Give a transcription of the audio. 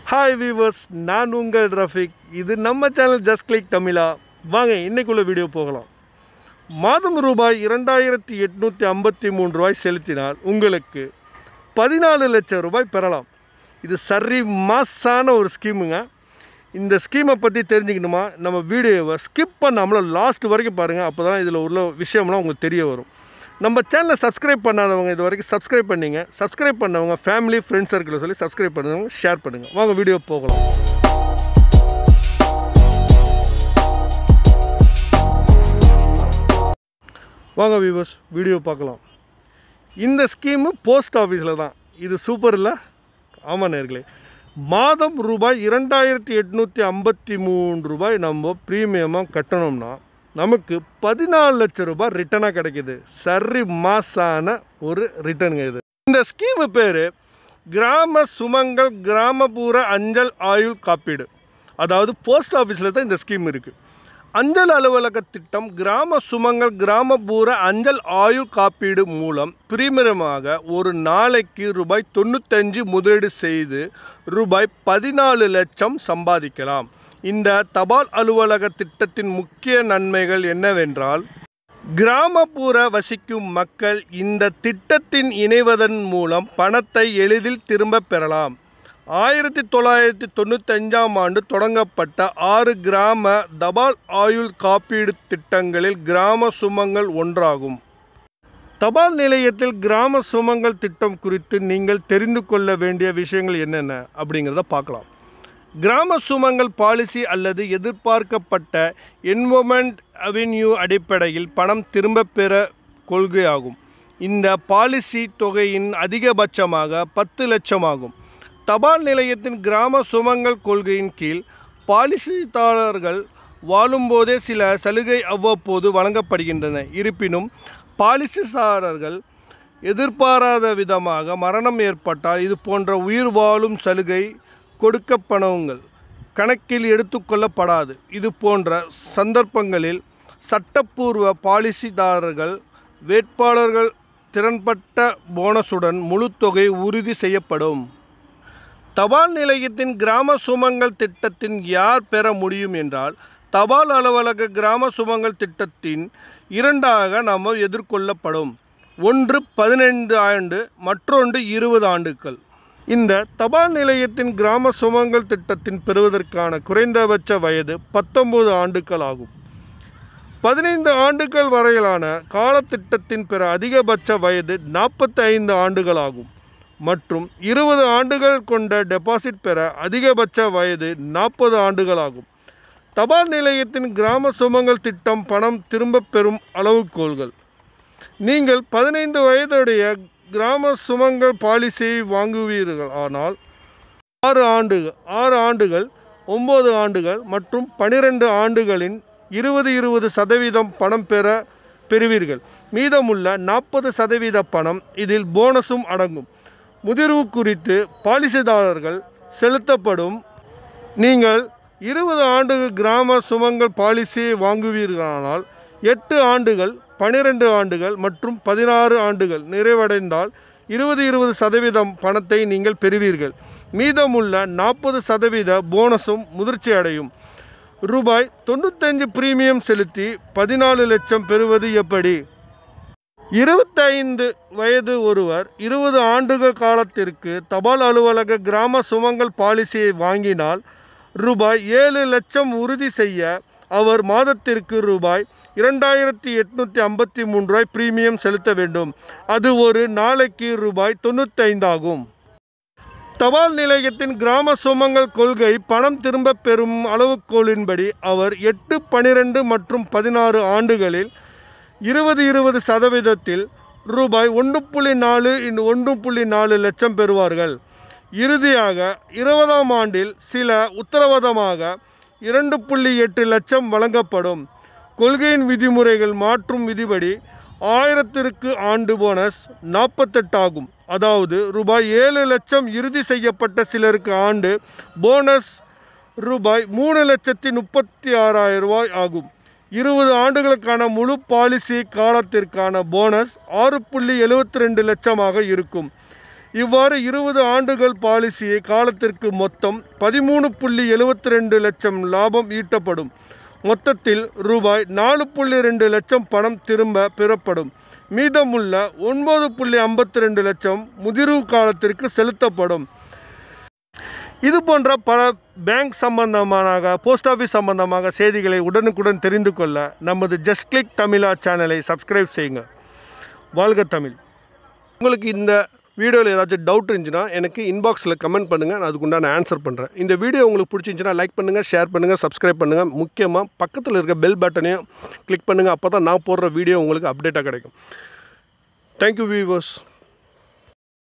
hi viewers நான் உங்கள் ரஃபிக் இது நம்ம சேனல் ஜஸ்ட் கிளிக் தமிழா வாங்க இன்னைக்குள்ள வீடியோ போகலாம் மாதம் ரூபாய் இரண்டாயிரத்தி எட்நூற்றி ஐம்பத்தி மூணு ரூபாய் செலுத்தினால் உங்களுக்கு பதினாலு லட்சம் ரூபாய் பெறலாம் இது சரி மாசான ஒரு ஸ்கீமுங்க இந்த ஸ்கீமை பற்றி தெரிஞ்சுக்கணுமா நம்ம வீடியோவை ஸ்கிப் பண்ணாமல் லாஸ்ட் வரைக்கும் பாருங்கள் அப்போ தான் இதில் உள்ள விஷயம்லாம் உங்களுக்கு தெரிய வரும் நம்ம சேனலை சப்ஸ்கிரைப் பண்ணாதவங்க இது வரைக்கும் சப்ஸ்கிரைப் பண்ணீங்க சப்ஸ்கிரைப் பண்ணவங்க ஃபேமிலி ஃப்ரெண்ட்ஸ் சர்க்கிளில் சொல்லி சப்ஸ்கிரைப் பண்ணுறவங்க ஷேர் பண்ணுங்கள் வாங்க வீடியோ போகலாம் வாங்க வியூவர்ஸ் வீடியோ பார்க்கலாம் இந்த ஸ்கீமு போஸ்ட் ஆஃபீஸில் தான் இது சூப்பர் இல்லை ஆமாம் நேர்களே மாதம் ரூபாய் இரண்டாயிரத்தி எட்நூற்றி ஐம்பத்தி மூணு ரூபாய் நம்ம ப்ரீமியமாக கட்டணும்னா நமக்கு பதினாலு லட்சம் ரூபாய் ரிட்டனாக கிடைக்குது சரி மாசான ஒரு ரிட்டனுங்க இது இந்த ஸ்கீமு பேர் கிராம சுமங்கல் கிராமப்புற அஞ்சல் ஆயுள் காப்பீடு அதாவது போஸ்ட் ஆஃபீஸில் தான் இந்த ஸ்கீம் இருக்குது அஞ்சல் அலுவலக திட்டம் கிராம சுமங்கல் கிராமப்புற அஞ்சல் ஆயுள் காப்பீடு மூலம் பிரீமியமாக ஒரு நாளைக்கு ரூபாய் தொண்ணூத்தஞ்சு முதலீடு செய்து ரூபாய் பதினாலு லட்சம் சம்பாதிக்கலாம் இந்த தபால் அலுவலக திட்டத்தின் முக்கிய நன்மைகள் என்னவென்றால் கிராமப்புற வசிக்கும் மக்கள் இந்த திட்டத்தின் இணைவதன் மூலம் பணத்தை எளிதில் திரும்பப் பெறலாம் ஆயிரத்தி தொள்ளாயிரத்தி தொண்ணூத்தஞ்சாம் ஆண்டு தொடங்கப்பட்ட ஆறு கிராம தபால் ஆயுள் காப்பீடு திட்டங்களில் கிராம சுமங்கல் ஒன்றாகும் தபால் நிலையத்தில் கிராம சுமங்கல் திட்டம் குறித்து நீங்கள் தெரிந்து கொள்ள வேண்டிய விஷயங்கள் என்னென்ன அப்படிங்கிறத பார்க்கலாம் கிராம சுமங்கல் பாலிசி அல்லது எதிர்பார்க்கப்பட்ட என்வொமெண்ட் அவென்யூ அடிப்படையில் பணம் திரும்பப் பெற கொள்கையாகும் இந்த பாலிசி தொகையின் அதிகபட்சமாக பத்து லட்சம் ஆகும் தபால் நிலையத்தின் கிராம சுமங்கல் கொள்கையின் கீழ் பாலிசிதாரர்கள் வாழும்போதே சில சலுகை அவ்வப்போது வழங்கப்படுகின்றன இருப்பினும் பாலிசிதாரர்கள் எதிர்பாராத விதமாக மரணம் ஏற்பட்டால் இது போன்ற உயிர் வாழும் சலுகை கொடுக்கப்பனவுங்கள் கணக்கில் எடுத்துக்கொள்ளப்படாது இது போன்ற சந்தர்ப்பங்களில் சட்டப்பூர்வ பாலிசிதாரர்கள் வேட்பாளர்கள் திறன்பட்ட போனஸுடன் முழு தொகை உறுதி செய்யப்படும் தபால் நிலையத்தின் கிராம சுமங்கல் திட்டத்தின் யார் பெற முடியும் என்றால் தபால் அலுவலக கிராம சுமங்கல் திட்டத்தின் இரண்டாக நாம் எதிர்கொள்ளப்படும் ஒன்று பதினைந்து ஆண்டு மற்றொன்று இருபது ஆண்டுகள் இந்த தபால் நிலையத்தின் கிராம சுமங்கல் திட்டத்தின் பெறுவதற்கான குறைந்தபட்ச வயது பத்தொன்பது ஆண்டுகள் ஆகும் பதினைந்து ஆண்டுகள் வரையிலான காலத்திட்டத்தின் பிற அதிகபட்ச வயது நாற்பத்தி ஐந்து ஆண்டுகள் ஆகும் மற்றும் இருபது ஆண்டுகள் கொண்ட டெபாசிட் பெற அதிகபட்ச வயது நாற்பது ஆண்டுகள் ஆகும் தபால் நிலையத்தின் கிராம சுமங்கல் திட்டம் பணம் திரும்பப் பெறும் அளவுகோல்கள் நீங்கள் பதினைந்து வயதுடைய கிராம சுமங்கல் பாலிசியை வாங்குவீர்கள் ஆனால் ஆறு ஆண்டுகள் ஆறு ஆண்டுகள் ஒம்பது ஆண்டுகள் மற்றும் பனிரெண்டு ஆண்டுகளின் இருபது இருபது சதவீதம் பணம் பெற பெறுவீர்கள் மீதமுள்ள நாற்பது சதவீத பணம் இதில் போனஸும் அடங்கும் முதிர்வு குறித்து பாலிசிதாரர்கள் செலுத்தப்படும் நீங்கள் இருபது ஆண்டு கிராம சுமங்கல் பாலிசியை வாங்குவீர்களானால் எட்டு ஆண்டுகள் பனிரெண்டு ஆண்டுகள் மற்றும் பதினாறு ஆண்டுகள் நிறைவடைந்தால் இருபது இருபது சதவீதம் பணத்தை நீங்கள் பெறுவீர்கள் மீதமுள்ள நாற்பது சதவீத போனஸும் முதிர்ச்சி அடையும் ரூபாய் தொண்ணூத்தஞ்சு பிரீமியம் செலுத்தி பதினாலு லட்சம் பெறுவது எப்படி இருபத்தைந்து வயது ஒருவர் இருபது ஆண்டுகள் காலத்திற்கு தபால் அலுவலக கிராம சுமங்கல் பாலிசியை வாங்கினால் ரூபாய் ஏழு லட்சம் உறுதி செய்ய அவர் மாதத்திற்கு ரூபாய் இரண்டாயிரத்தி எட்நூற்றி ஐம்பத்தி மூன்று ரூபாய் பிரீமியம் செலுத்த வேண்டும் அது ஒரு நாளைக்கு ரூபாய் தொண்ணூத்தைந்தாகும் தபால் நிலையத்தின் கிராம சுமங்கல் கொள்கை பணம் திரும்பப் பெறும் அளவுகோலின்படி அவர் எட்டு பனிரெண்டு மற்றும் பதினாறு ஆண்டுகளில் இருபது இருபது சதவீதத்தில் ரூபாய் ஒன்று புள்ளி நாலு இன் ஒன்று புள்ளி நாலு லட்சம் பெறுவார்கள் இறுதியாக இருபதாம் ஆண்டில் சில உத்தரவாதமாக இரண்டு புள்ளி எட்டு லட்சம் வழங்கப்படும் கொள்கையின் விதிமுறைகள் மாற்றும் விதிபடி ஆயிரத்திற்கு ஆண்டு போனஸ் நாற்பத்தெட்டாகும் அதாவது ரூபாய் ஏழு லட்சம் இறுதி செய்யப்பட்ட சிலருக்கு ஆண்டு போனஸ் ரூபாய் மூணு லட்சத்தி முப்பத்தி ஆறாயிரம் ரூபாய் ஆகும் இருபது ஆண்டுகளுக்கான முழு பாலிசி காலத்திற்கான போனஸ் ஆறு புள்ளி எழுபத்தி ரெண்டு லட்சமாக இருக்கும் இவ்வாறு இருபது ஆண்டுகள் பாலிசியை காலத்திற்கு மொத்தம் பதிமூணு புள்ளி எழுபத்தி ரெண்டு லட்சம் லாபம் ஈட்டப்படும் மொத்தத்தில் ரூபாய் நாலு புள்ளி ரெண்டு லட்சம் பணம் திரும்ப பெறப்படும் மீதமுள்ள ஒன்பது புள்ளி ஐம்பத்தி ரெண்டு லட்சம் முதிர்வு காலத்திற்கு செலுத்தப்படும் இது போன்ற பல பேங்க் சம்பந்தமான போஸ்ட் ஆஃபீஸ் சம்பந்தமாக செய்திகளை உடனுக்குடன் தெரிந்து கொள்ள நமது ஜஸ்ட் கிளிக் தமிழா சேனலை சப்ஸ்கிரைப் செய்யுங்க வாழ்க தமிழ் உங்களுக்கு இந்த வீடியோவில் ஏதாச்சும் டவுட் இருந்துச்சுன்னா எனக்கு இன்பாக்ஸில் கமெண்ட் பண்ணுங்கள் நான் அதுக்குண்டான ஆன்சர் பண்ணுறேன் இந்த வீடியோ உங்களுக்கு பிடிச்சிருந்துச்சுன்னா லைக் பண்ணுங்கள் ஷேர் பண்ணுங்கள் சப்ஸ்கிரைப் பண்ணுங்கள் முக்கியமாக பக்கத்தில் இருக்க பெல் பட்டனையும் கிளிக் பண்ணுங்கள் அப்போ தான் நான் போடுற வீடியோ உங்களுக்கு அப்டேட்டாக கிடைக்கும் தேங்க்யூ வியூவர்ஸ்